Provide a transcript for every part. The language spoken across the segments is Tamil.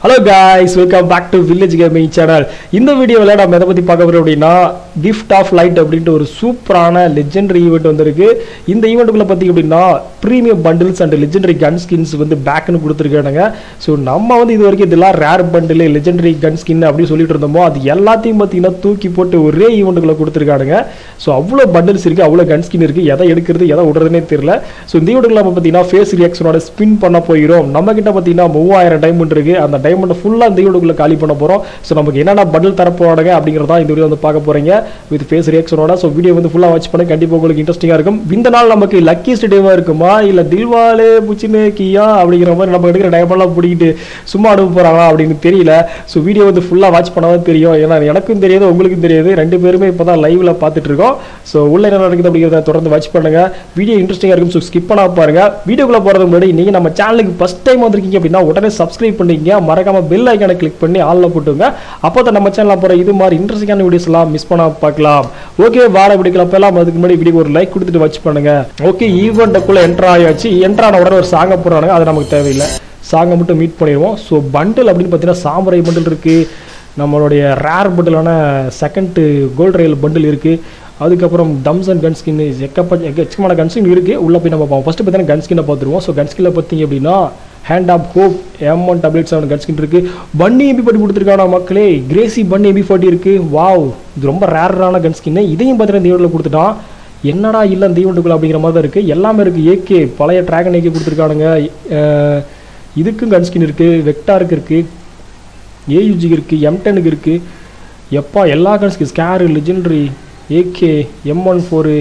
Hello guys welcome back to village gaming channel இந்த வீடியோவில் நம்ம எதை பற்றி பார்க்க போகிறோம் அப்படின்னா கிஃப்ட் ஆஃப் லைட் அப்படின்ட்டு ஒரு சூப்பரான லெஜெண்டரி ஈவெண்ட் வந்திருக்கு இந்த ஈவெண்ட்டுக்குள்ள பார்த்தீங்க அப்படின்னா premium bundles and legendary gun skins வந்து பேக்குன்னு கொடுத்துருக்கானுங்க ஸோ நம்ம வந்து இது வரைக்கும் இதெல்லாம் rare bundle legendary gun skin அப்படின்னு சொல்லிட்டு இருந்தோமோ அது எல்லாத்தையும் பார்த்தீங்கன்னா தூக்கி போட்டு ஒரே ஈவெண்ட்டுக்குள்ள கொடுத்துருக்கானுங்க ஸோ அவ்வளோ பண்டில்ஸ் இருக்குது அவ்வளோ கன் ஸ்கின் இருக்குது எதை எடுக்கிறது எதை விடுறதுனே தெரியல ஸோ இந்த ஈவெண்ட்டுக்குள்ள நம்ம பார்த்தீங்கன்னா ஃபேஸ் ரியாக்ஷனோட ஸ்பின் பண்ண போயிடும் நம்ம கிட்ட பார்த்தீங்கன்னா மூவாயிரம் டைமண்ட் இருக்குது அந்த டைமண்ட் ஃபுல்லாக இந்த ஈவெண்ட்டுக்குள்ள காலி பண்ண போகிறோம் ஸோ நமக்கு என்னென்ன பண்டில் தரப்போறாங்க அப்படிங்கிறதா இந்த வீடியோ வந்து பார்க்க போகிறீங்க வித் ஃபேஸ் ரியாக்ஷனோட ஸோ வீடியோ வந்து ஃபுல்லாக வாட்ச் பண்ண கண்டிப்பாக உங்களுக்கு இன்ட்ரெஸ்டிங்காக இருக்கும் இந்த நாள் நமக்கு லக்கிஸ்ட் டேவாக இருக்குமா இல்லை தில்வாலே புச்சினே கியா அப்படிங்கிற மாதிரி நம்ம எடுக்கிற டைமெல்லாம் பிடிக்கிட்டு சும்மா அனுப்ப போகிறாங்களா அப்படின்னு தெரியல ஸோ வீடியோ வந்து ஃபுல்லாக வாட்ச் பண்ணாதான் தெரியும் ஏன்னா எனக்கும் தெரியாது உங்களுக்கும் தெரியாது ரெண்டு பேருமே இப்போ தான் லைவில் பார்த்துட்டு இருக்கோம் ஸோ உள்ள என்ன நடக்குது அப்படிங்கிறத தொடர்ந்து வாட்ச் பண்ணுங்க வீடியோ இன்ட்ரெஸ்டிங்காக இருக்கும் ஸோ ஸ்கிப் பண்ணா பாருங்க வீடியோக்குள்ள போகிறதுக்கு முன்னாடி நீங்கள் நம்ம சேனலுக்கு ஃபஸ்ட் டைம் வந்திருக்கீங்க அப்படின்னா உடனே சப்ஸ்கிரைப் பண்ணிக்கங்க மறக்காம பெல் ஐக்கானை கிளிக் பண்ணி ஆல்ல போட்டுங்க அப்போ தான் நம்ம சேனலில் போகிற இது மாதிரி இன்ட்ரெஸ்டிங்கான வீடியோஸ் எல்லாம் மிஸ் பண்ணாம பார்க்கலாம் ஓகே வார வீடியோக்குள்ள போகலாம் அதுக்கு முன்னாடி வீடியோ ஒரு லைக் கொடுத்துட்டு வாட்ச் பண்ணுங்க ஓகே ஈவெண்ட்டுக்குள்ள என்ட்ரு ஆயாச்சு என்ட்ரு ஆன உடனே ஒரு சாங்கை போடுறாங்க அது நமக்கு தேவையில்லை சாங்கை மட்டும் மீட் பண்ணிடுவோம் ஸோ பண்டில் அப்படின்னு பார்த்தீங்கன்னா சாம்பரை பண்டில் இருக்குது நம்மளுடைய ரேர் பண்டிலான செகண்ட் கோல்ட் ரயில் பண்டில் இருக்குது அதுக்கப்புறம் தம்ஸ் அண்ட் கன் ஸ்கின் எக்கப்ப எக்கச்சக்கமான கன் ஸ்கின் இருக்குது உள்ளே போய் நம்ம பார்ப்போம் ஃபஸ்ட்டு பார்த்தீங்கன்னா கன் ஸ்கின்னை பார்த்துருவோம் ஸோ கன் ஸ்கின்னில் பார்த்தீங்க அப்படின்னா hand of hope M one டபிள்யூட் செவன் கன் ஸ்கின் இருக்குது பன்னி எபி ஃபார்ட்டி கொடுத்துருக்கானா மக்களே கிரேசி பன்னி எபி ஃபார்ட்டி இருக்குது வாவ் இது ரொம்ப ரேரான கன் ஸ்கின்னு இதையும் பார்த்தீங்கன்னா இந்த ஈவெண்ட்டில் கொடுத்துட்டான் என்னடா இல்லை இந்த ஈவெண்ட்டுக்குள்ள அப்படிங்கிற மாதிரி தான் இருக்குது எல்லாமே இருக்குது ஏகே பழைய ட்ராகன் ஏகே கொடுத்துருக்கானுங்க அஹ், இதுக்கும் கன் ஸ்கின் இருக்குது வெக்டாருக்கு இருக்குது ஏயுஜிக்கு இருக்குது எம் டெனுக்கு இருக்குது எப்பா எல்லா கன்ஸ்க்கு scar legendary AK M one four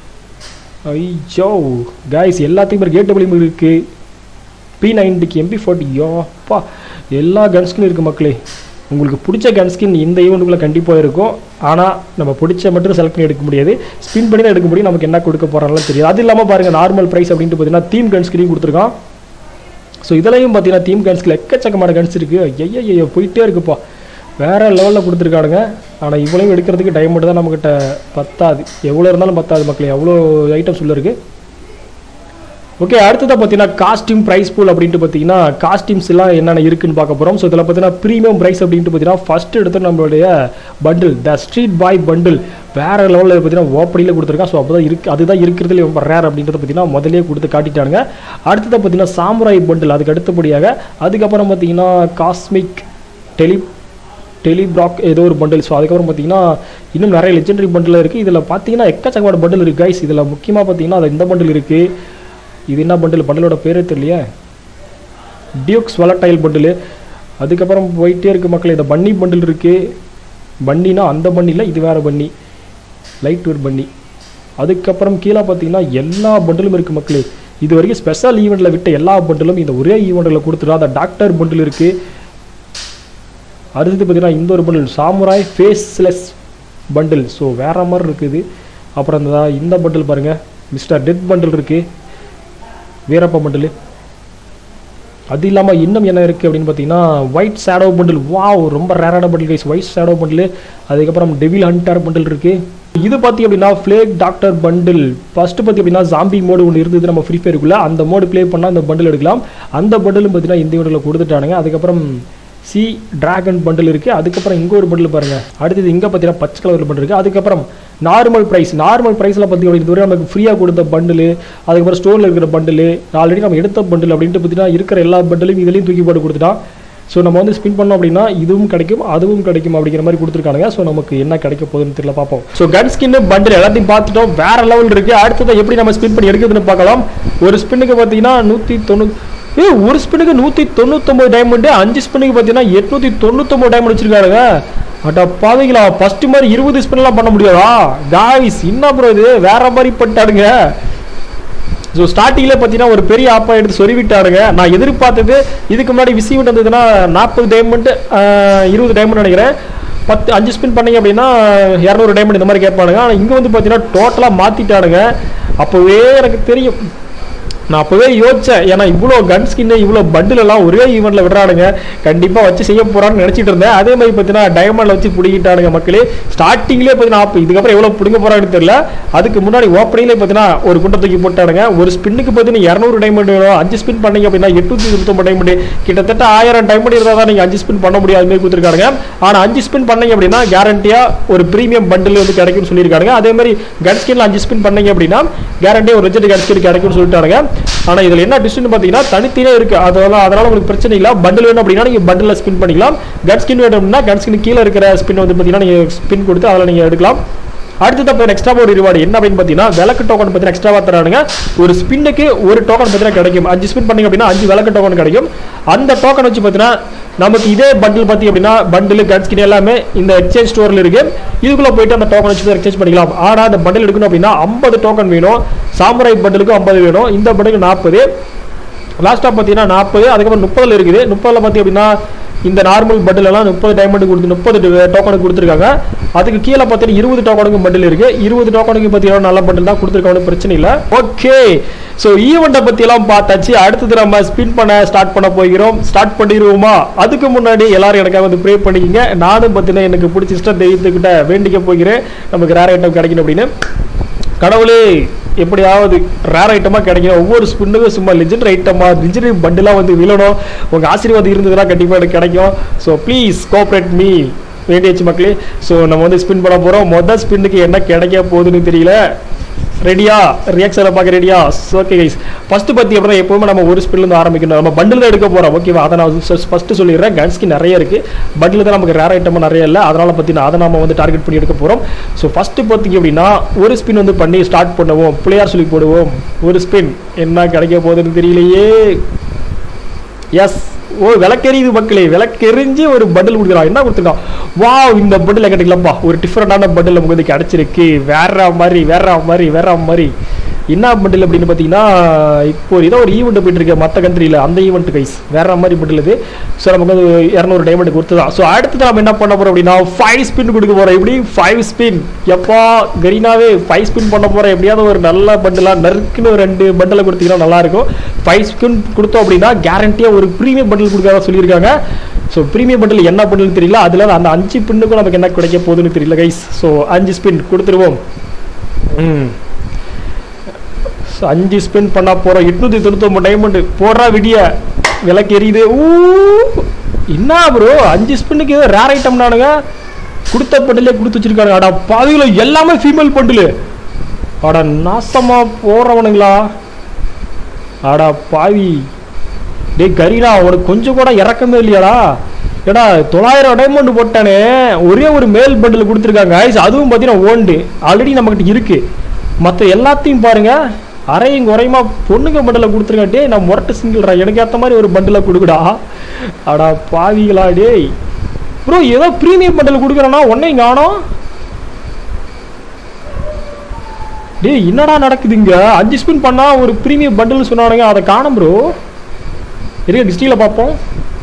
ஐயோ கைஸ் எல்லாத்தையும் பேர் கேட் டபிள்யூ இருக்குது பி நைன்டிக்கு எம்பி ஃபார்ட்டி யோப்பா எல்லா கன்ஸ்கின் இருக்குது மக்களே உங்களுக்கு பிடிச்ச கன்ஸ்கின் இந்த ஈவெண்ட்டுக்குள்ளே கண்டிப்பாக இருக்கும் ஆனால் நம்ம பிடிச்ச மட்டும் செலக்ட் பண்ணி எடுக்க முடியாது ஸ்பின் பண்ணி தான் எடுக்க முடியும் நமக்கு என்ன கொடுக்க போகிறாங்களோ தெரியாது அது இல்லாமல் பாருங்கள் நார்மல் ப்ரைஸ் அப்படின்ட்டு பார்த்தீங்கன்னா தீம் கன்ஸ்கினையும் கொடுத்துருக்கான் ஸோ இதுலையும் பார்த்தீங்கன்னா தீம் கன்ஸ்கில் எக்கச்சக்கமான கன்ஸ் இருக்குது ஐயோ போயிட்டே இருக்குப்பா வேறு லெவலில் கொடுத்துருக்கானுங்க ஆனால் இவ்வளவு எடுக்கிறதுக்கு டைமண்ட் தான் நம்மக்கிட்ட பத்தாது எவ்வளோ இருந்தாலும் பத்தாது மக்களே எவ்வளோ ஐட்டம்ஸ் உள்ள இருக்குது ஓகே அடுத்ததாக பார்த்தீங்கன்னா காஸ்டியூம் ப்ரைஸ் பூல் அப்படின்ட்டு பார்த்தீங்கன்னா காஸ்டியூம்ஸ் எல்லாம் என்னென்ன இருக்குன்னு பார்க்க போகிறோம் ஸோ இதில் பார்த்தீங்கன்னா ப்ரீமியம் ப்ரைஸ் அப்படின்ட்டு பார்த்தீங்கன்னா ஃபர்ஸ்ட் எடுத்து நம்மளுடைய bundle the street boy bundle வேறு லெவலில் பார்த்தீங்கன்னா ஓப்பனியில் கொடுத்துருக்கான் ஸோ அப்போ தான் இருக்கு அதுதான் இருக்கிறதுல ரொம்ப ரேர் அப்படின்றத பார்த்தீங்கன்னா முதலே கொடுத்து காட்டிட்டானுங்க அடுத்ததாக பார்த்தீங்கன்னா சாமுராய் பண்டில் அதுக்கு அடுத்தபடியாக அதுக்கப்புறம் பார்த்தீங்கன்னா காஸ்மிக் டெலி டெலிபிராக் ஏதோ ஒரு பண்டில் ஸோ அதுக்கப்புறம் பார்த்தீங்கன்னா இன்னும் நிறைய லெஜெண்டரி பண்டில் இருக்குது இதில் பார்த்தீங்கன்னா எக்கச்சக்கமான பண்டில் இருக்குது கைஸ் இதில் முக்கியமாக பார்த்தீங்கன்னா அது இந்த பண்டில் இருக்குது இது என்ன பண்டில் பண்டிலோட பேரே தெரியலையே டியூக்ஸ் வலட்டைல் பண்டில் அதுக்கப்புறம் போயிட்டே இருக்கு மக்கள் இந்த பன்னி பண்டில் இருக்குது பன்னினா அந்த பன்னியில் இது வேறு பன்னி லைட் வேர் பன்னி அதுக்கப்புறம் கீழே பார்த்தீங்கன்னா எல்லா பண்டிலும் இருக்குது மக்களே இது வரைக்கும் ஸ்பெஷல் ஈவெண்ட்டில் விட்ட எல்லா பண்டிலும் இந்த ஒரே ஈவெண்ட்டில் கொடுத்துட்டா அந்த டாக்டர் பண்டில் இருக்குது அடுத்தது பார்த்தீங்கன்னா இந்த ஒரு bundle samurai faceless bundle so வேற மாதிரி இருக்குது அப்புறம் இந்த இந்த பண்டில் பாருங்கள் மிஸ்டர் டெத் பண்டில் இருக்குது வீரப்ப பண்டில் அது இல்லாமல் இன்னும் என்ன இருக்குது அப்படின்னு பார்த்தீங்கன்னா ஒயிட் ஷேடோ பண்டில் வாவ் ரொம்ப ரேரான bundle guys white shadow bundle அதுக்கப்புறம் டெவில் ஹண்டர் பண்டில் இருக்குது இது பார்த்தி அப்படின்னா ஃப்ளேக் டாக்டர் பண்டில் ஃபர்ஸ்ட் பார்த்தி அப்படின்னா ஜாம்பி மோடு ஒன்று இருந்தது நம்ம ஃப்ரீ ஃபயருக்குள்ள அந்த மோடு ப்ளே பண்ணால் அந்த பண்டில் எடுக்கலாம் அந்த பண்டிலும் பார்த்தீங்கன்னா இந்த வீடியோவில் கொடுத்துட்டானுங்க அதுக்கப்புறம் சி டிராகன் பண்டில் இருக்குது அதுக்கப்புறம் இங்கே ஒரு பண்டில் பாருங்கள் அடுத்தது இங்கே பார்த்தீங்கன்னா பச்சை கலர் பண்டில் இருக்குது அதுக்கப்புறம் நார்மல் ப்ரைஸ் நார்மல் ப்ரைஸில் பார்த்தி அப்படின்னு வரை நமக்கு ஃப்ரீயாக கொடுத்த பண்டில் அதுக்கப்புறம் ஸ்டோரில் இருக்கிற பண்டில் ஆல்ரெடி நம்ம எடுத்த பண்டில் அப்படின்ட்டு பார்த்தீங்கன்னா இருக்கிற எல்லா பண்டிலையும் இதுலேயும் தூக்கி போட்டு கொடுத்துட்டான் ஸோ நம்ம வந்து ஸ்பின் பண்ணோம் அப்படின்னா இதுவும் கிடைக்கும் அதுவும் கிடைக்கும் அப்படிங்கிற மாதிரி கொடுத்துருக்கானுங்க ஸோ நமக்கு என்ன கிடைக்க போகுதுன்னு தெரியல பார்ப்போம் ஸோ கன் ஸ்கின் பண்டில் எல்லாத்தையும் பார்த்துட்டோம் வேற லெவல் இருக்குது அடுத்தது எப்படி நம்ம ஸ்பின் பண்ணி எடுக்குதுன்னு பார்க்கலாம் ஒரு ஸ்பின்னுக்கு பார்த்தீங்கன்னா நூற்றி தொண்ணூறு ஏ ஒரு ஸ்பின்னுக்கு நூற்றி தொண்ணூத்தொம்பது டைமண்டு அஞ்சு ஸ்பின்னுக்கு பார்த்தீங்கன்னா எட்நூற்றி தொண்ணூத்தொம்பது டைமண்ட் வச்சிருக்காருங்க அட்டா பாவீங்களா ஃபர்ஸ்ட் மாதிரி இருபது ஸ்பின்லாம் பண்ண முடியாதா காய்ஸ் என்ன ப்ரோ இது வேற மாதிரி பண்ணிட்டாடுங்க ஸோ ஸ்டார்டிங்கில் பார்த்தீங்கன்னா ஒரு பெரிய ஆப்பா எடுத்து சொருவிட்டாருங்க நான் எதிர்பார்த்தது இதுக்கு முன்னாடி விசிவிட் வந்ததுன்னா நாற்பது டைமண்ட் இருபது டைமண்ட் நினைக்கிறேன் பத்து அஞ்சு ஸ்பின் பண்ணீங்க அப்படின்னா இரநூறு டைமண்ட் இந்த மாதிரி கேட்பானுங்க ஆனால் இங்கே வந்து பார்த்தீங்கன்னா டோட்டலாக மாற்றிட்டானுங்க அப்போவே எனக்கு தெரியும் நான் அப்பவே யோசிச்சேன் ஏன்னா இவ்வளோ கன் ஸ்கின் இவ்வளோ பண்டில் எல்லாம் ஒரே ஈவெண்ட்ல விடுறானுங்க கண்டிப்பா வச்சு செய்ய போறான்னு நினைச்சிட்டு இருந்தேன் அதே மாதிரி பார்த்தீங்கன்னா டைமண்ட்ல வச்சு பிடிக்கிட்டானுங்க மக்களே ஸ்டார்டிங்லேயே பார்த்தீங்கன்னா அப்ப இதுக்கப்புறம் எவ்வளோ பிடுங்க போறாங்கன்னு தெரியல அதுக்கு முன்னாடி ஓப்பனிங்லேயே பார்த்தீங்கன்னா ஒரு குண்டை தூக்கி போட்டானுங்க ஒரு ஸ்பின்னுக்கு பார்த்தீங்கன்னா இரநூறு டைமண்ட் வேணும் அஞ்சு ஸ்பின் பண்ணீங்க அப்படின்னா எட்நூத்தி தொண்ணூத்தொம்பது டைமண்ட் கிட்டத்தட்ட ஆயிரம் டைமண்ட் இருந்தால் தான் நீங்க அஞ்சு ஸ்பின் பண்ண முடியாது மாதிரி கொடுத்துருக்காங்க ஆனா அஞ்சு ஸ்பின் பண்ணீங்க அப்படின்னா கேரண்டியா ஒரு பிரீமியம் பண்டில் வந்து கிடைக்கும்னு சொல்லியிருக்காங்க அதே மாதிரி கன் ஸ்கின்ல அஞ்சு ஸ்பின் பண்ணீங்க அப்படின்னா கேரண்டியா ஒரு ரிஜெக்ட் கன் ஸ்கின் கிடைக்கும்னு சொல்லிட்டாங்க ஆனா இதுல என்ன டிஸ்ட்னு பாத்தீங்கன்னா தனித்தனியா இருக்கு அதனால அதனால உங்களுக்கு பிரச்சனை இல்ல பண்டில் வேணும் அப்படின்னா நீங்க பண்டில் ஸ்பின் பண்ணிக்கலாம் கன் ஸ்கின் வேணும் அப்படின்னா கன் ஸ்கின் கீழே இருக்கிற ஸ்பின் வந்து பாத்தீங்கன்னா நீங்க ஸ்பின் கொடுத்து அதில் நீங்க எடுக்கலாம் அடுத்தது அப்போ எக்ஸ்ட்ரா ஒரு ரிவார்டு என்ன அப்படின்னு பார்த்தீங்கன்னா விளக்கு டோக்கன் பார்த்தீங்கன்னா எக்ஸ்ட்ராவாக தரானுங்க ஒரு ஸ்பின்னுக்கு ஒரு டோக்கன் பார்த்தீங்கன்னா கிடைக்கும் அஞ்சு ஸ்பின் பண்ணீங்க அப்படின்னா அஞ்சு விளக்கு டோக்கன் கிடைக்கும் அந்த டோக்கன் வச்சு பார்த்தீங்கன்னா நமக்கு இதே பண்டில் பார்த்தி அப்படின்னா பண்டில் கன் ஸ்கின் எல்லாமே இந்த எக்ஸ்சேஞ்ச் ஸ்டோரில் இருக்கு இதுக்குள்ள போயிட்டு அந்த டோக்கன் வச்சு எக்ஸ்சேஞ்ச் பண்ணிக்கலாம் ஆனால் அந்த பண்டில் எடுக்கணும் அப்படின்னா ஐம்பது டோக்கன் வேணும் சாமுராய் பண்டிலுக்கு ஐம்பது வேணும் இந்த பண்டிலுக்கு நாற்பது லாஸ்ட்டாக பார்த்தீங்கன்னா நாற்பது அதுக்கப்புறம் முப்பதில் இருக்குது முப்பதில் பார்த்தி அப்படின்னா இந்த நார்மல் பண்டில் எல்லாம் முப்பது டைமண்ட் கொடுத்து முப்பது டோக்கனுக்கு கொடுத்துருக்காங்க அதுக்கு கீழே பார்த்தீங்கன்னா இருபது டோக்கனுக்கு பண்டில் இருக்கு இருபது டோக்கனுக்கு பார்த்தீங்கன்னா நல்ல பண்டில் தான் கொடுத்துருக்காங்க பிரச்சனை இல்லை ஓகே ஸோ ஈவெண்ட்டை பத்தி எல்லாம் பார்த்தாச்சு அடுத்தது நம்ம ஸ்பின் பண்ண ஸ்டார்ட் பண்ண போகிறோம் ஸ்டார்ட் பண்ணிடுவோமா அதுக்கு முன்னாடி எல்லாரும் எனக்காக வந்து ப்ரே பண்ணிக்கிங்க நானும் பார்த்தீங்கன்னா எனக்கு பிடிச்ச இஷ்டம் தெய்வத்துக்கிட்ட வேண்டிக்க போகிறேன் நமக்கு ரேர் ஐட்டம் கிடைக்கணும் அப்படின்னு கடவுளே எப்படியாவது ரேர் ஐட்டமாக கிடைக்கும் ஒவ்வொரு ஸ்பின்னுக்கும் சும்மா லெஜெண்ட் ஐட்டமாக லெஜெண்டரி பண்டிலாக வந்து விழணும் உங்கள் ஆசீர்வாதம் இருந்ததுன்னா கண்டிப்பாக எனக்கு கிடைக்கும் ஸோ ப்ளீஸ் கோஆப்ரேட் மீ வேண்டியாச்சு மக்களே ஸோ நம்ம வந்து ஸ்பின் பண்ண போகிறோம் மொதல் ஸ்பின்னுக்கு என்ன கிடைக்க போகுதுன்னு தெரியல ரெடியா ரியாக்ஷனை பார்க்க ரெடியா ஓகே கைஸ் ஃபர்ஸ்ட் பத்தி அப்புறம் எப்பவுமே நம்ம ஒரு ஸ்பின்ல இருந்து ஆரம்பிக்கணும் நம்ம பண்டில் தான் எடுக்க போறோம் ஓகேவா அதை நான் ஃபர்ஸ்ட் சொல்லிடுறேன் கன்ஸ்க்கு நிறைய இருக்கு பண்டில் தான் நமக்கு ரேர் ஐட்டம் நிறைய இல்லை அதனால பத்தி நான் அதை நாம வந்து டார்கெட் பண்ணி எடுக்க போறோம் ஸோ ஃபர்ஸ்ட் பார்த்தீங்க அப்படின்னா ஒரு ஸ்பின் வந்து பண்ணி ஸ்டார்ட் பண்ணுவோம் பிள்ளையார் சொல்லி போடுவோம் ஒரு ஸ்பின் என்ன கிடைக்க போகுதுன்னு தெரியலையே எஸ் ஓ விளக்கெரியுது மக்களே விளக்கெரிஞ்சு ஒரு பண்டில் கொடுக்குறான் என்ன கொடுத்துருக்கான் வா இந்த பண்டில் கிடைக்கலப்பா ஒரு டிஃப்ரெண்டான பண்டில் நமக்கு வந்து கிடைச்சிருக்கு வேற மாதிரி வேற மாதிரி வேற மாதிரி என்ன பண்டில் அப்படின்னு பார்த்தீங்கன்னா இப்போ ஏதோ ஒரு ஈவெண்ட் போயிட்டு இருக்கு மற்ற கண்ட்ரியில் அந்த ஈவெண்ட் கைஸ் வேற மாதிரி பண்டில் இது ஸோ நமக்கு வந்து இரநூறு டைமண்ட் கொடுத்துதான் ஸோ அடுத்து நம்ம என்ன பண்ண போறோம் அப்படின்னா ஃபைவ் ஸ்பின் கொடுக்க போறோம் எப்படி ஃபைவ் ஸ்பின் எப்பா கரீனாவே ஃபைவ் ஸ்பின் பண்ண போறோம் எப்படியாவது ஒரு நல்ல பண்டிலாக நறுக்குன்னு ஒரு ரெண்டு பண்டில் கொடுத்தீங்கன்னா நல்லா இருக்கும் ஃபைவ் ஸ்பின் கொடுத்தோம் அப்படின்னா கேரண்டியாக ஒரு ப்ரீமியம் பண்டில் கொடுக்காத சொல்லியிருக்காங்க ஸோ ப்ரீமியம் பண்டில் என்ன பண்டில் தெரியல அதில் அந்த அஞ்சு பின்னுக்கும் நமக்கு என்ன கிடைக்க போகுதுன்னு தெரியல கைஸ் ஸோ அஞ்சு ஸ்பின் கொடுத்துருவோம் ம் ஸோ அஞ்சு ஸ்பின் பண்ண போகிறோம் எட்நூற்றி தொண்ணூத்தொம்பது டைமண்ட் போடுறா விடிய விலைக்கு எரியுது ஊ என்ன ப்ரோ அஞ்சு ஸ்பின்னுக்கு ஏதோ ரேர் ஐட்டம்னானுங்க கொடுத்த பண்டிலே கொடுத்து வச்சிருக்காங்க அடா பாதிகள எல்லாமே ஃபீமேல் பண்டில் அடா நாசமா போறவனுங்களா அடா பாவி டேய் கரீனா உனக்கு கொஞ்சம் கூட இறக்கமே இல்லையாடா ஏடா தொள்ளாயிரம் டைமண்ட் போட்டானே ஒரே ஒரு மேல் பண்டில் கொடுத்துருக்காங்க அதுவும் பார்த்தீங்கன்னா ஓண்டு ஆல்ரெடி நம்மகிட்ட இருக்கு மற்ற எல்லாத்தையும் பாருங்க அரையும் குறையுமா பொண்ணுங்க பண்டில் கொடுத்துருங்க டேய் நான் முரட்டு சிங்கிள்ரா எனக்கு ஏற்ற மாதிரி ஒரு பண்டில் கொடுக்குடா அடா பாவிகளா டேய் ப்ரோ ஏதோ ப்ரீமியம் பண்டில் கொடுக்குறேன்னா ஒன்னையும் காணோம் டேய் என்னடா நடக்குது இங்க அஞ்சு ஸ்பின் பண்ணா ஒரு ப்ரீமியம் பண்டில் சொன்னானுங்க அதை காணும் ப்ரோ இருக்க டிஸ்ட்ரிக்டில் பார்ப்போம்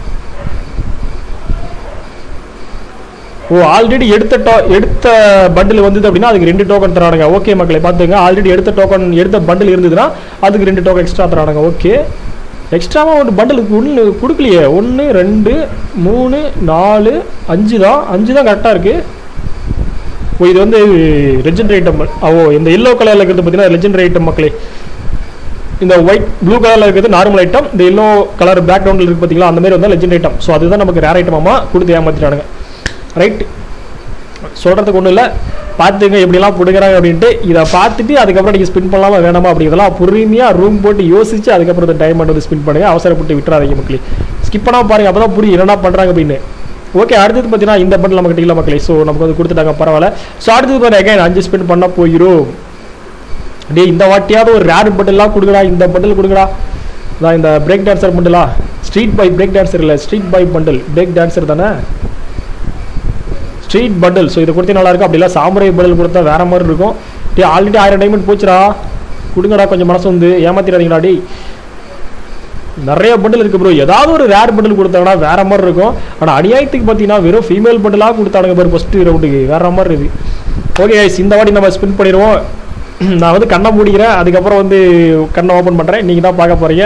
ஓ ஆல்ரெடி எடுத்த டோ எடுத்த பண்டில் வந்தது அப்படின்னா அதுக்கு ரெண்டு டோக்கன் தரானுங்க ஓகே மக்களை பார்த்துங்க ஆல்ரெடி எடுத்த டோக்கன் எடுத்த பண்டில் இருந்ததுன்னா அதுக்கு ரெண்டு டோக்கன் எக்ஸ்ட்ரா தரானுங்க ஓகே எக்ஸ்ட்ராவாக ஒரு பண்டிலுக்கு ஒன்று கொடுக்கலையே ஒன்று ரெண்டு மூணு நாலு அஞ்சு தான் அஞ்சு தான் கரெக்டாக இருக்குது ஓ இது வந்து லெஜெண்டரி ஐட்டம் ஓ இந்த எல்லோ கலரில் இருக்கிறது பார்த்தீங்கன்னா லெஜெண்டரி ஐட்டம் மக்களே இந்த ஒயிட் ப்ளூ கலரில் இருக்கிறது நார்மல் ஐட்டம் இந்த எல்லோ கலர் பேக்ரவுண்டில் இருக்கு பார்த்தீங்களா அந்த மாதிரி வந்து லெஜெண்ட் ஐட்டம் ஸோ அதுதான் நமக்கு ரேர் ஐட்டமாமா கொடுத்து ஏமாத்திட்டானுங்க ரைட் சொல்கிறதுக்கு ஒன்றும் இல்லை பார்த்துங்க எப்படிலாம் பிடுங்குறாங்க அப்படின்ட்டு இதை பார்த்துட்டு அதுக்கப்புறம் நீங்கள் ஸ்பின் பண்ணலாமா வேணாமா அப்படிங்கிறதெல்லாம் பொறுமையாக ரூம் போட்டு யோசிச்சு அதுக்கப்புறம் இந்த டைமண்ட் வந்து ஸ்பின் பண்ணுங்க அவசரப்பட்டு விட்டுறாதீங்க மக்களே ஸ்கிப் பண்ணாமல் பாருங்க அப்போ தான் புரியும் என்னென்ன பண்ணுறாங்க அப்படின்னு ஓகே அடுத்தது பார்த்தீங்கன்னா இந்த பண்டில் நமக்கு இல்லை மக்களே ஸோ நமக்கு வந்து கொடுத்துட்டாங்க பரவாயில்ல ஸோ அடுத்தது பாருங்க again அஞ்சு ஸ்பின் பண்ண போகிறோம் டேய் இந்த வாட்டியாவது ஒரு ரேர் பண்டில்லாம் கொடுங்கடா இந்த பண்டில் கொடுங்கடா தான் இந்த பிரேக் டான்சர் பண்டிலா ஸ்ட்ரீட் பை பிரேக் டான்சர் இல்லை street boy bundle break dancer தானே ஸ்ட்ரீட் பண்டில் ஸோ இதை கொடுத்தா நல்லா இருக்கும் அப்படி இல்லை சாமுரை பண்டில் கொடுத்தா வேற மாதிரி இருக்கும் டே ஆல்ரெடி ஆயிரம் டைமண்ட் போச்சுடா கொடுங்கடா கொஞ்சம் மனசு வந்து ஏமாத்திடாதீங்கடா டேய் நிறைய பண்டில் இருக்கு ப்ரோ ஏதாவது ஒரு ரேர் பண்டில் கொடுத்தாங்கன்னா வேற மாதிரி இருக்கும் ஆனால் அநியாயத்துக்கு பார்த்தீங்கன்னா வெறும் ஃபீமேல் பண்டிலாக கொடுத்தானுங்க பாரு ஃபர்ஸ்ட் ரவுண்டுக்கு வேற மாதிரி இருக்கு ஓகே இந்த வாட்டி நம்ம ஸ்பின் பண்ணிடுவோம் நான் வந்து கண்ணை மூடிக்கிறேன் அதுக்கப்புறம் வந்து கண்ணை ஓப்பன் பண்ணுறேன் நீங்கள் தான் பார்க்க போகிறீங்க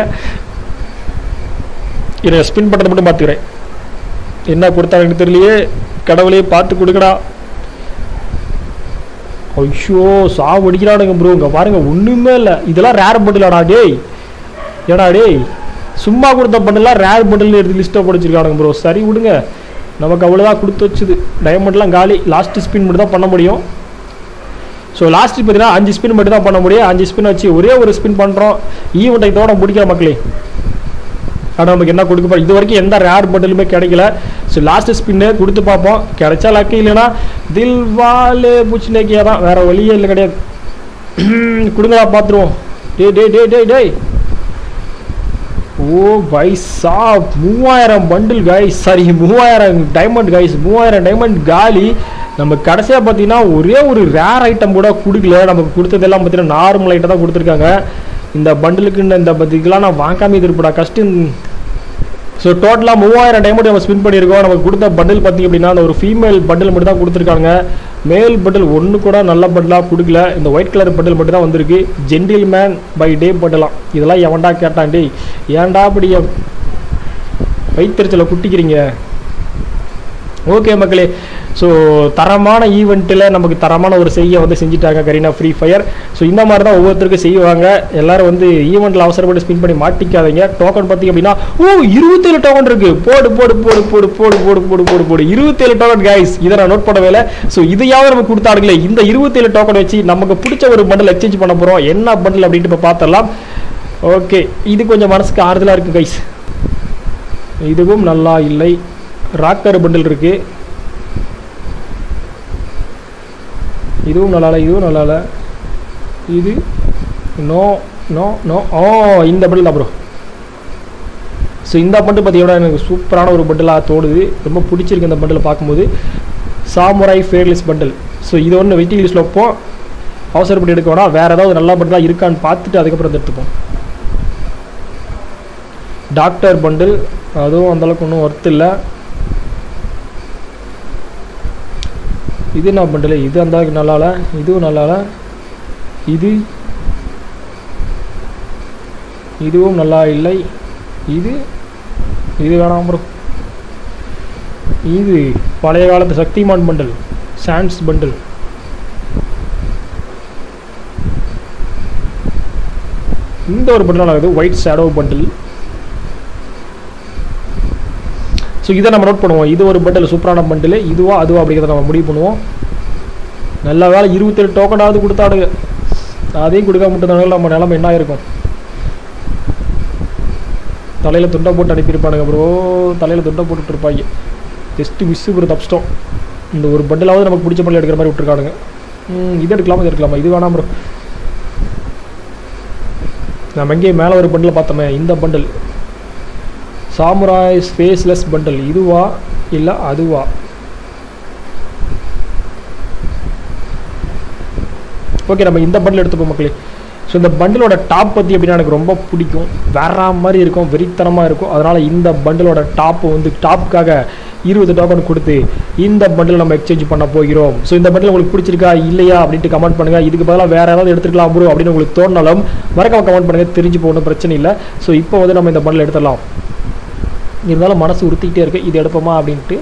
இதை ஸ்பின் பண்ணுறது மட்டும் பார்த்துக்கிறேன் என்ன கொடுத்தாங்கன்னு தெரியலையே கடவுளே பார்த்து கொடுக்கடா ஐயோ சாவு அடிக்கிறானுங்க ப்ரோ இங்கே பாருங்க ஒன்றுமே இல்லை இதெல்லாம் ரேர் பண்டிலாடா டேய் ஏடா டேய் சும்மா கொடுத்த பண்டெல்லாம் ரேர் பண்டில் எடுத்து லிஸ்ட்டை படிச்சிருக்கானுங்க ப்ரோ சரி விடுங்க நமக்கு அவ்வளோதான் கொடுத்து வச்சுது டைமண்ட்லாம் காலி லாஸ்ட் ஸ்பின் மட்டும் தான் பண்ண முடியும் ஸோ லாஸ்ட் பார்த்தீங்கன்னா அஞ்சு ஸ்பின் மட்டும் தான் பண்ண முடியும் அஞ்சு ஸ்பின் வச்சு ஒரே ஒரு ஸ்பின் பண்ணுறோம் ஈவெண்ட்டை இதோட முடிக்கிற மக்களே ஆனால் நமக்கு என்ன கொடுக்க போறோம் இது வரைக்கும் எந்த ரேர் பண்டலுமே கிடைக்கல ஸோ லாஸ்ட் ஸ்பின்னு கொடுத்து பார்ப்போம் கிடைச்சா லக்கு இல்லைன்னா தில்வாலே பூச்சினேக்கியா தான் வேற வழியே இல்லை கிடையாது கொடுங்கடா பார்த்துருவோம் டே டே டே டே டேய் ஓ பை சா மூவாயிரம் பண்டில் கைஸ் சாரி மூவாயிரம் டைமண்ட் கைஸ் மூவாயிரம் டைமண்ட் காலி நம்ம கடைசியாக பார்த்தீங்கன்னா ஒரே ஒரு ரேர் ஐட்டம் கூட கொடுக்கல நமக்கு கொடுத்ததெல்லாம் பார்த்தீங்கன்னா நார்மல் ஐட்டம் தான் கொடுத்துருக்காங்க இந்த பண்டிலுக்கு இந்த இதுக்கெல்லாம் நான் வாங்காம இருப்படா கஷ்டம் ஸோ டோட்டலாக மூவாயிரம் டைமண்ட் நம்ம ஸ்பின் பண்ணியிருக்கோம் நமக்கு கொடுத்த பண்டில் பார்த்திங்க அப்படின்னா அந்த ஒரு ஃபீமேல் பண்டில் மட்டும் தான் கொடுத்துருக்காங்க மேல் பண்டில் ஒன்று கூட நல்ல பண்டிலாக கொடுக்கல இந்த ஒயிட் கலர் பண்டில் மட்டும் தான் வந்திருக்கு ஜென்டில் மேன் பை டே பண்டலாம் இதெல்லாம் எவன்டா கேட்டான் டேய் ஏன்டா அப்படி வைத்தறிச்சலை குட்டிக்கிறீங்க ஓகே மக்களே ஸோ தரமான ஈவெண்ட்டில் நமக்கு தரமான ஒரு செய்ய வந்து செஞ்சுட்டாங்க கரீனா ஃப்ரீ ஃபயர் ஸோ இந்த மாதிரி தான் ஒவ்வொருத்தருக்கும் செய்வாங்க எல்லாரும் வந்து ஈவெண்ட்டில் அவசரப்பட்டு ஸ்பின் பண்ணி மாட்டிக்காதீங்க டோக்கன் பார்த்தீங்க அப்படின்னா ஓ இருபத்தேழு டோக்கன் இருக்கு போடு போடு போடு போடு போடு போடு போடு போடு போடு இருபத்தேழு டோக்கன் கைஸ் இதை நான் நோட் பண்ணவே இல்லை ஸோ இதையாவது நமக்கு கொடுத்தாடுங்களே இந்த இருபத்தேழு டோக்கன் வச்சு நமக்கு பிடிச்ச ஒரு பண்டில் எக்ஸ்சேஞ்ச் பண்ண போகிறோம் என்ன பண்டில் அப்படின்ட்டு இப்போ பார்த்துடலாம் ஓகே இது கொஞ்சம் மனசுக்கு ஆறுதலாக இருக்குது கைஸ் இதுவும் நல்லா இல்லை ராக்கர் பண்டில் இருக்குது இதுவும் நல்லா இல்லை இதுவும் நல்லா இல்லை இது நோ நோ நோ ஓ இந்த பண்டில் தான் ப்ரோ ஸோ இந்த பண்டில் பார்த்தீங்கன்னா எனக்கு சூப்பரான ஒரு பண்டிலாக தோடுது ரொம்ப பிடிச்சிருக்கு இந்த பண்டில் பார்க்கும்போது சாமுராய் ஃபேர்லெஸ் பண்டில் ஸோ இது ஒன்று வெயிட்டிங் லிஸ்ட்டில் வைப்போம் அவசரப்பட்டு எடுக்க வேணாம் வேறு ஏதாவது நல்ல பண்டிலாக இருக்கான்னு பார்த்துட்டு அதுக்கப்புறம் வந்து எடுத்துப்போம் டாக்டர் பண்டில் அதுவும் அந்தளவுக்கு ஒன்றும் ஒர்த் இல்லை இது என்ன பண்டில் இது அந்த அளவுக்கு நல்லா இல்லை இதுவும் நல்லா இல்லை இது இதுவும் நல்லா இல்லை இது இது வேணாம் ப்ரோ இது பழைய காலத்து சக்திமான் பண்டில் சான்ஸ் பண்டில் இந்த ஒரு பண்டில் நல்லா இருக்குது ஒயிட் ஷேடோ பண்டில் ஸோ இதை நம்ம நோட் பண்ணுவோம் இது ஒரு பண்டில் சூப்பரான பண்டில் இதுவா அதுவா அப்படிங்கிறத நம்ம முடிவு பண்ணுவோம் நல்ல வேலை இருபத்தேழு டோக்கனாவது கொடுத்தாடுங்க அதையும் கொடுக்க மட்டும் நம்ம நிலமை என்ன இருக்கும் தலையில் துண்டை போட்டு அனுப்பியிருப்பானுங்க ப்ரோ தலையில் துண்டை போட்டுட்டு இருப்பாங்க ஜஸ்ட்டு மிஸ்ஸு ப்ரோ தப்பிச்சிட்டோம் இந்த ஒரு பண்டிலாவது நமக்கு பிடிச்ச பண்டில் எடுக்கிற மாதிரி விட்டுருக்கானுங்க ம், இது எடுக்கலாமா இது எடுக்கலாமா இது வேணாம் ப்ரோ நம்ம எங்கேயும் மேலே ஒரு பண்டில் பார்த்தோமே இந்த பண்டில் சாமுராய் ஃபேஸ்லெஸ் பண்டல் இதுவா இல்லை அதுவா ஓகே நம்ம இந்த பண்டில் எடுத்துப்போம் மக்களே ஸோ இந்த பண்டிலோட டாப் பற்றி அப்படின்னா எனக்கு ரொம்ப பிடிக்கும் வேற மாதிரி இருக்கும் வெறித்தனமாக இருக்கும் அதனால் இந்த பண்டிலோட டாப் வந்து டாப்புக்காக இருபது டோக்கன் கொடுத்து இந்த பண்டில் நம்ம எக்ஸ்சேஞ்ச் பண்ண போகிறோம் ஸோ இந்த பண்டில் உங்களுக்கு பிடிச்சிருக்கா இல்லையா அப்படின்ட்டு கமெண்ட் பண்ணுங்கள் இதுக்கு பதிலாக வேறு ஏதாவது எடுத்துக்கலாம் ப்ரோ அப்படின்னு உங்களுக்கு தோணாலும் மறக்காம கமெண்ட் பண்ணுங்கள் தெரிஞ்சு போகணும் பிரச்சனை இல்லை ஸோ இப்போ வந்து நம்ம இந்த பண்டில் எடுத்துடலாம் இருந்தாலும் மனசு உறுத்திக்கிட்டே இருக்கு இது எடுப்போமா அப்படின்ட்டு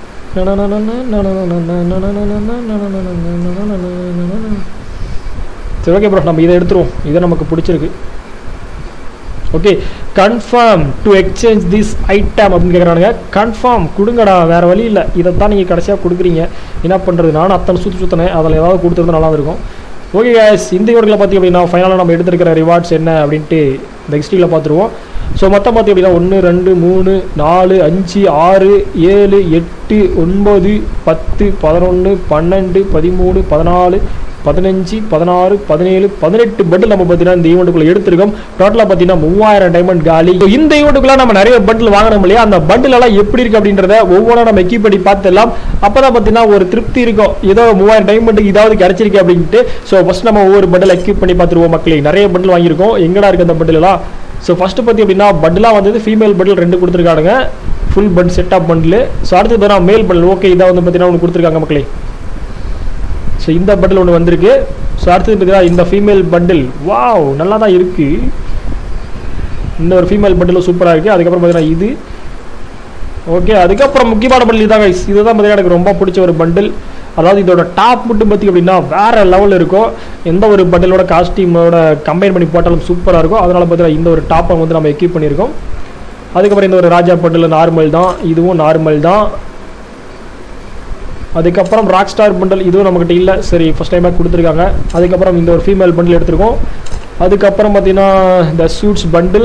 சரி ஓகே ப்ரோ நம்ம இதை எடுத்துருவோம் இதை நமக்கு பிடிச்சிருக்கு okay confirm to exchange this item அப்படின்னு கேட்குறானுங்க கன்ஃபார்ம் கொடுங்கடா வேறு வழி இல்லை இதை தான் நீங்கள் கடைசியாக கொடுக்குறீங்க என்ன பண்ணுறது நானும் அத்தனை சுற்றி சுற்றினேன் அதில் ஏதாவது கொடுத்துருந்தா நல்லா இருக்கும் ஓகே guys இந்த இவர்களை பார்த்தி அப்படின்னா ஃபைனலாக நம்ம எடுத்திருக்கிற ரிவார்ட்ஸ் என்ன அப்படின்ட்டு இந்த ஹிஸ்ட்ரியில் பார்த்துருவோம் ஸோ மொத்தம் பார்த்தி அப்படின்னா ஒன்று ரெண்டு மூணு நாலு அஞ்சு ஆறு ஏழு எட்டு ஒன்பது பத்து பதினொன்று பன்னெண்டு பதிமூணு பதினாலு பதினஞ்சு பதினாறு பதினேழு பதினெட்டு பண்டில் நம்ம பார்த்தீங்கன்னா இந்த ஈவெண்ட்டுக்குள்ள எடுத்திருக்கோம் டோட்டலாக பார்த்தீங்கன்னா மூவாயிரம் டைமண்ட் காலி So, இந்த ஈவெண்ட்டுக்குள்ள நம்ம நிறைய பண்டில் வாங்கணும் இல்லையா அந்த பண்டில் எல்லாம் எப்படி இருக்கு அப்படின்றத ஒவ்வொன்றா நம்ம எக்கி பண்ணி பார்த்துடலாம் அப்பதான் பார்த்தீங்கன்னா ஒரு திருப்தி இருக்கும் ஏதோ மூவாயிரம் டைமண்ட்டுக்கு இதாவது கிடைச்சிருக்கு அப்படின்ட்டு ஸோ ஃபர்ஸ்ட் நம்ம ஒவ்வொரு பண்டில் எக்யூப் பண்ணி பார்த்துருவோம் மக்களே நிறைய பண்டில் வாங்கியிருக்கோம் எங்கடா இருக்கு அந்த பண்டில் எல்லாம் ஸோ ஃபர்ஸ்ட் பற்றி அப்படின்னா பண்டிலாக வந்தது ஃபீமேல் பண்டில் ரெண்டு கொடுத்துருக்கானுங்க ஃபுல் பண்ட் செட் ஆஃப் பண்டில் ஸோ அடுத்து பார்த்தீங்கன்னா மேல் பண்டில் ஓகே இதாக வந்து பார்த்தீங்கன்னா ஒன்று கொடுத்துருக்காங்க மக்களே ஸோ இந்த பண்டில் ஒன்று வந்திருக்கு ஸோ அடுத்தது பார்த்தீங்கன்னா இந்த ஃபீமேல் பண்டில் வாவ் நல்லா தான் இருக்குது இந்த ஒரு ஃபீமேல் பண்டிலும் சூப்பராக இருக்குது அதுக்கப்புறம் பார்த்தீங்கன்னா இது ஓகே அதுக்கப்புறம் முக்கியமான பண்டில் இதான் guys. இதுதான் பார்த்தீங்கன்னா எனக்கு ரொம்ப பிடிச்ச ஒரு பண்டில் அதாவது இதோட டாப் மட்டும் பார்த்திங்க அப்படின்னா வேற லெவலில் இருக்கும் எந்த ஒரு பண்டிலோட காஸ்டியூமோட கம்பைன் பண்ணி போட்டாலும் சூப்பராக இருக்கும் அதனால பார்த்தீங்கன்னா இந்த ஒரு டாப்பை வந்து நம்ம எக்யூப் பண்ணியிருக்கோம் அதுக்கப்புறம் இந்த ஒரு ராஜா பண்டில் நார்மல் தான் இதுவும் நார்மல் தான் அதுக்கப்புறம் ராக் ஸ்டார் பண்டல் இதுவும் நம்மக்கிட்ட இல்லை சரி ஃபஸ்ட் டைமாக கொடுத்துருக்காங்க அதுக்கப்புறம் இந்த ஒரு ஃபீமேல் பண்டில் எடுத்திருக்கோம் அதுக்கப்புறம் பார்த்தீங்கன்னா இந்த சூட்ஸ் பண்டில்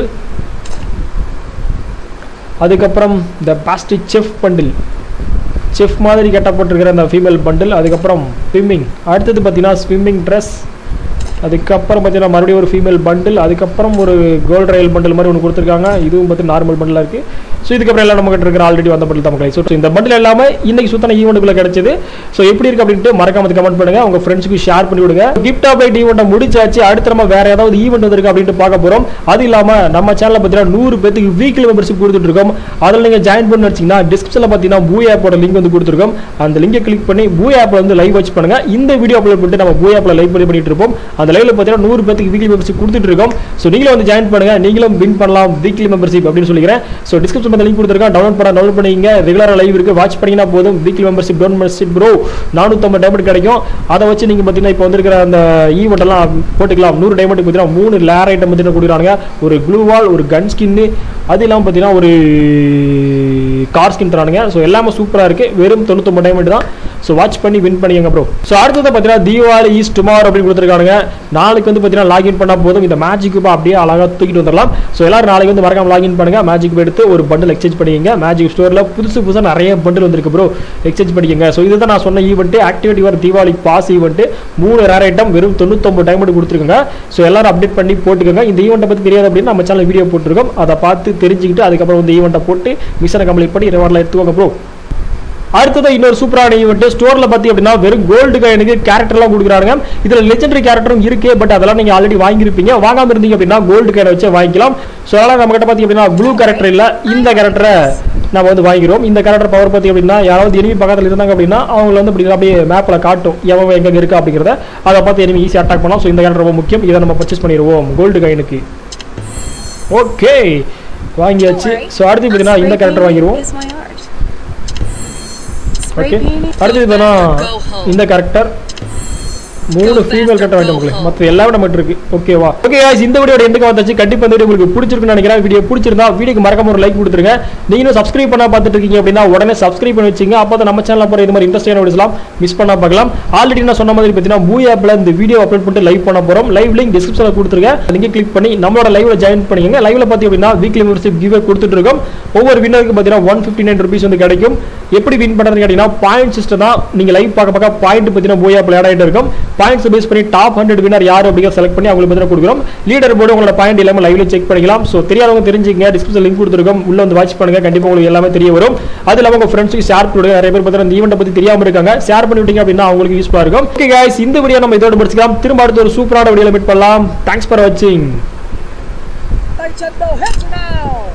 அதுக்கப்புறம் இந்த பாஸ்டிக் செஃப் பண்டில் செஃப் மாதிரி கட்டப்பட்டிருக்கிற அந்த ஃபீமேல் பண்டில் அதுக்கப்புறம் ஸ்விம்மிங் அடுத்தது பார்த்தீங்கன்னா ஸ்விம்மிங் ட்ரெஸ் அதுக்கப்புறம் பார்த்தீங்கன்னா மறுபடியும் ஒரு ஃபீமேல் பண்டில் அதுக்கப்புறம் ஒரு கோல்ட் ரயில் பண்டில் மாதிரி ஒன்று கொடுத்துருக்காங்க இதுவும் பார்த்து நார்மல் பண்டிலாக இருக்குது ஸோ இதுக்கப்புறம் எல்லாம் நம்ம கிட்ட இருக்கிற ஆல்ரெடி வந்த பண்டில் தான் ஸோ இந்த பண்டில் எல்லாமே இன்னைக்கு சுத்தன ஈவெண்ட்டுக்குள்ள கிடைச்சது ஸோ எப்படி இருக்கு அப்படின்ட்டு மறக்காம கமெண்ட் பண்ணுங்க உங்க ஃப்ரெண்ட்ஸ்க்கு ஷேர் பண்ணி விடுங்க கிஃப்ட் ஆஃப் லைட் ஈவெண்ட்டை முடிச்சாச்சு அடுத்து நம்ம வேற ஏதாவது ஈவெண்ட் வந்திருக்கு அப்படின்ட்டு பார்க்க போறோம் அது இல்லாம நம்ம சேனல்ல பார்த்தீங்கன்னா நூறு பேத்துக்கு வீக்லி மெம்பர்ஷிப் கொடுத்துட்டு இருக்கோம் அதில் நீங்க ஜாயின் பண்ணி வச்சீங்கன்னா டிஸ்கிரிப்ஷனில் பார்த்தீங்கன்னா பூ ஆப்போட லிங்க் வந்து கொடுத்துருக்கோம் அந்த லிங்கை கிளிக் பண்ணி பூ ஆப்ல வந்து லைவ் வாட்ச் பண்ணுங்க இந்த வீடியோ அப்லோட் பண்ணிட்டு நம்ம பூ ஆப்ல லைவ் பண்ணி பண்ணிட்டு இருப்போம் அந்த லைவ்ல பார்த்தீங்கன்னா நூறு பேத்துக்கு வீக்லி மெம்பர்ஷிப் கொடுத்துட்டு இருக்கோம் ஸோ நீங்களும் வந்து ஜாயின் பண்ணுங்க நீங்களும் வின் பண்ணலாம் வீக்லி மெம்பர்ஷிப் அப்படின்னு சொல்லிக்கிறேன் ஸோ டிஸ்கிரிப்ஷன் லிங்க் கொடுத்துருக்கேன் டவுன்லோட் பண்ண டவுன்லோட் பண்ணிங்க ரெகுலராக லைவ் இருக்கு வாட்ச் பண்ணீங்கன்னா போதும் வீக்லி மெம்பர்ஷிப் டவுன் மெம்பர்ஷிப் ப்ரோ நானூற்றம்பது டைமண்ட் கிடைக்கும் அதை வச்சு நீங்கள் பார்த்தீங்கன்னா இப்போ வந்திருக்கிற அந்த ஈவெண்ட் எல்லாம் போட்டுக்கலாம் நூறு டைமண்ட் பார்த்தீங்கன்னா மூணு லேர் ஐட்டம் பார்த்தீங்கன்னா கொடுக்குறாங்க ஒரு க்ளூ வால் ஒரு கன் ஸ்கின்னு அது இல்லாமல் பார்த்தீங்கன்னா ஒரு கார் ஸ்கின் தரானுங்க ஸோ எல்லாமே சூப்பராக இருக்கு வெறும் தொண்ணூத்தொம்பது டைமண்ட் தான் ஸோ வாட்ச் பண்ணி வின் பண்ணிங்க ப்ரோ ஸோ அடுத்தது பார்த்தீங்கன்னா தீபாவளி ஈஸ் டுமாரோ அப்படின்னு கொடுத்துருக்கானுங்க நாளைக்கு வந்து பார்த்தீங்கன்னா லாகின் பண்ணால் போதும் இந்த மேஜிக் அப்படியே அழகாக தூக்கிட்டு வந்துடலாம் ஸோ எல்லாரும் நாளைக்கு வந்து மறக்காம லாகின் பண்ணுங்க மேஜிக் எடுத்து ஒரு பண்டில் எக்ஸ்சேஞ்ச் பண்ணிக்கங்க மேஜிக் ஸ்டோரில் புதுசு புதுசாக நிறைய பண்டில் வந்திருக்கு ப்ரோ எக்ஸ்சேஞ்ச் பண்ணிக்கங்க ஸோ இதுதான் நான் சொன்ன ஈவெண்ட் ஆக்டிவிட்டி வர தீபாவளி பாஸ் ஈவெண்ட் மூணு ரேர் ஐட்டம் வெறும் தொண்ணூத்தொம்பது டைமண்ட் கொடுத்துருக்காங்க ஸோ எல்லாரும் அப்டேட் பண்ணி போட்டுக்கோங்க இந்த ஈவெண்ட்டை பற்றி தெரியாது அப்படின்னு நம்ம சேனல் வீடியோ போட்டிருக்கோம் அதை பார்த்து தெரிஞ்சுக்கிட்டு அதுக்கப்புறம் வந்து ஈவெண்ட்டை போட்டு மிஷனை கம்ப்ளீட் பண்ணி இருபது எடுத்துக்கோங்க ப்ரோ அடுத்தது இன்னொரு சூப்பரான ஈவெண்ட் ஸ்டோர்ல பத்தி அப்படின்னா வெறும் கோல்டு காயினுக்கு கேரக்டர்லாம் கொடுக்குறாங்க இதுல லெஜெண்டரி கேரக்டரும் இருக்கு பட் அதெல்லாம் நீங்க ஆல்ரெடி வாங்கியிருப்பீங்க வாங்காம இருந்தீங்க அப்படின்னா கோல்டு காயினை வச்சு வாங்கிக்கலாம் ஸோ அதனால நம்ம கிட்ட பாத்தீங்க அப்படின்னா ப்ளூ கேரக்டர் இல்ல இந்த கேரக்டரை நம்ம வந்து வாங்கிக்கிறோம் இந்த கேரக்டர் பவர் பத்தி அப்படின்னா யாராவது எனிமி பக்கத்துல இருந்தாங்க அப்படின்னா அவங்க வந்து அப்படி அப்படியே மேப்ல காட்டும் எவன் எங்க இருக்கா அப்படிங்கிறத அதை பார்த்து எனிமி ஈஸியாக அட்டாக் பண்ணலாம் ஸோ இந்த கேரக்டர் ரொம்ப முக்கியம் இதை நம்ம பர்ச்சேஸ் பண்ணிடுவோம் கோல்டு காயினுக்கு ஓகே வாங்கியாச்சு ஸோ அடுத்து பார்த்தீங்கன்னா இந்த கேரக்டர் வாங்கிடுவோம் ஓகே அடுத்தது பார்த்தா இந்த கேரக்டர் மூணு ஃபீமேல் கட்ட வேண்டும் உங்களுக்கு மற்ற எல்லாமே நம்மகிட்ட இருக்கு ஓகேவா ஓகே guys இந்த வீடியோட எண்டுக்கு வந்தாச்சு கண்டிப்பா இந்த வீடியோ உங்களுக்கு பிடிச்சிருக்குன்னு நினைக்கிறேன் வீடியோ பிடிச்சிருந்தா வீடியோக்கு மறக்காம ஒரு லைக் கொடுத்துருங்க நீங்களும் சப்ஸ்கிரைப் பண்ணா பார்த்துட்டு இருக்கீங்க அப்படின்னா உடனே சப்ஸ்கிரைப் பண்ணி வச்சுங்க அப்போ தான் நம்ம சேனல் போகிற இது மாதிரி இன்ட்ரெஸ்டான வீடியோஸ்லாம் மிஸ் பண்ணா பார்க்கலாம் ஆல்ரெடி நான் சொன்ன மாதிரி பார்த்தீங்கன்னா மூ ஆப்ல இந்த வீடியோ அப்லோட் பண்ணிட்டு லைவ் பண்ண போறோம் லைவ் லிங்க் டிஸ்கிரிப்ஷனில் கொடுத்துருக்கேன் லிங்கை கிளிக் பண்ணி நம்மளோட லைவ்ல ஜாயின் பண்ணிக்கங்க லைவ்ல பார்த்தி அப்படின்னா வீக்லி மெம்பர்ஷிப் கிவே கொடுத்துட்டு இருக்கோம் ஒவ்வொரு வின்னருக்கு பார்த்தீங்கன்னா ஒன் ஃபிஃப்டி நைன் ருபீஸ் வந்து கிடைக்கும் எப்படி வின் பண்ணுறதுன்னு கேட்டீங்கன்னா பாயிண்ட் சிஸ்டம் தான் நீங்க லைவ் பார்க்க பார்க்க பாயிண்ட் பார்த்தீங்கன்னா போய் ஆப்ல ஆட் ஆகிட்டு இருக்கும் பாயிண்ட்ஸ் பேஸ் பண்ணி டாப் ஹண்ட்ரட் வினர் யார் அப்படிங்கிற செலக்ட் பண்ணி அவங்களுக்கு பார்த்தீங்கன்னா கொடுக்குறோம் லீடர் போர்டு உங்களோட பாயிண்ட் எல்லாமே லைவ்ல செக் பண்ணிக்கலாம் ஸோ தெரியாதவங்க தெரிஞ்சுங்க டிஸ்கிரிப்ஷன் லிங்க் கொடுத்துருக்கோம் உள்ள வந்து வாட்ச் பண்ணுங்க கண்டிப்பா உங்களுக்கு எல்லாமே தெரிய வரும் அது இல்லாம உங்க ஃப்ரெண்ட்ஸுக்கு ஷேர் பண்ணுங்க நிறைய பேர் பார்த்தீங்கன்னா இந்த ஈவெண்ட் பத்தி தெரியாம இருக்காங்க ஷேர் பண்ணி விட்டீங்க அப்படின்னா அவங்களுக்கு யூஸ்ஃபுல்லா இருக்கும் ஓகே guys இந்த வீடியோ நம்ம இதோட முடிச்சுக்கலாம் திரும்ப அடுத்த ஒரு சூப்பரான வீடியோல மீட் பண்ணலாம் தேங்க்ஸ் ஃபார் வாட்சிங் They said no hits now.